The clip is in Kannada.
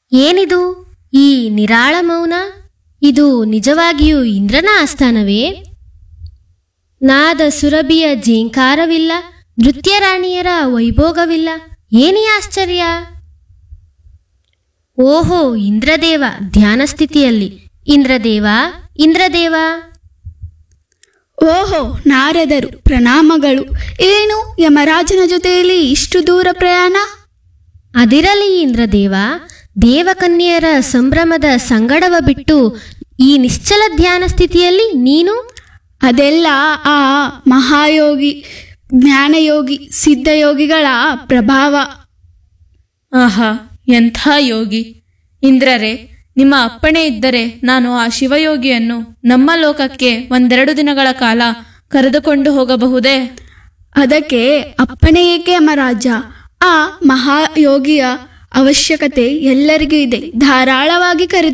ಏನಿದು ಈ ನಿರಾಳ ಮೌನ ಇದು ನಿಜವಾಗಿಯೂ ಇಂದ್ರನ ಆಸ್ಥಾನವೇ ನಾದ ಸುರಭಿಯ ಜೇಂಕಾರವಿಲ್ಲ ನೃತ್ಯರಾಣಿಯರ ವೈಭೋಗವಿಲ್ಲ ಏನೇ ಆಶ್ಚರ್ಯ ಓಹೋ ಇಂದ್ರದೇವ ಧ್ಯಾನ ಸ್ಥಿತಿಯಲ್ಲಿ ಇಂದ್ರದೇವ ಇಂದ್ರದೇವ ಓಹೋ ನಾರದರು ಪ್ರಣಾಮಗಳು ಏನು ಯಮರಾಜನ ಜೊತೆಯಲ್ಲಿ ಇಷ್ಟು ದೂರ ಪ್ರಯಾಣ ಅದಿರಲಿ ಇಂದ್ರದೇವ ದೇವಕನ್ಯರ ಸಂಭ್ರಮದ ಸಂಗಡವ ಬಿಟ್ಟು ಈ ನಿಶ್ಚಲ ಧ್ಯಾನ ಸ್ಥಿತಿಯಲ್ಲಿ ನೀನು ಅದೆಲ್ಲ ಆ ಮಹಾಯೋಗಿ ಜ್ಞಾನಯೋಗಿ ಸಿದ್ಧಯೋಗಿಗಳ ಪ್ರಭಾವ ಆಹಾ ಎಂಥ ಯೋಗಿ ಇಂದ್ರರೇ ನಿಮ್ಮ ಅಪ್ಪಣೆ ಇದ್ದರೆ ನಾನು ಆ ಶಿವಯೋಗಿಯನ್ನು ನಮ್ಮ ಲೋಕಕ್ಕೆ ಒಂದೆರಡು ದಿನಗಳ ಕಾಲ ಕರೆದುಕೊಂಡು ಹೋಗಬಹುದೇ ಅದಕ್ಕೆ ಅಪ್ಪಣೆ ಏಕೆ ಯಮರಾಜ ಆ ಮಹಾಯೋಗಿಯ ಅವಶ್ಯಕತೆ ಎಲ್ಲರಿಗೂ ಇದೆ ಧಾರಾಳವಾಗಿ ಕರೆದು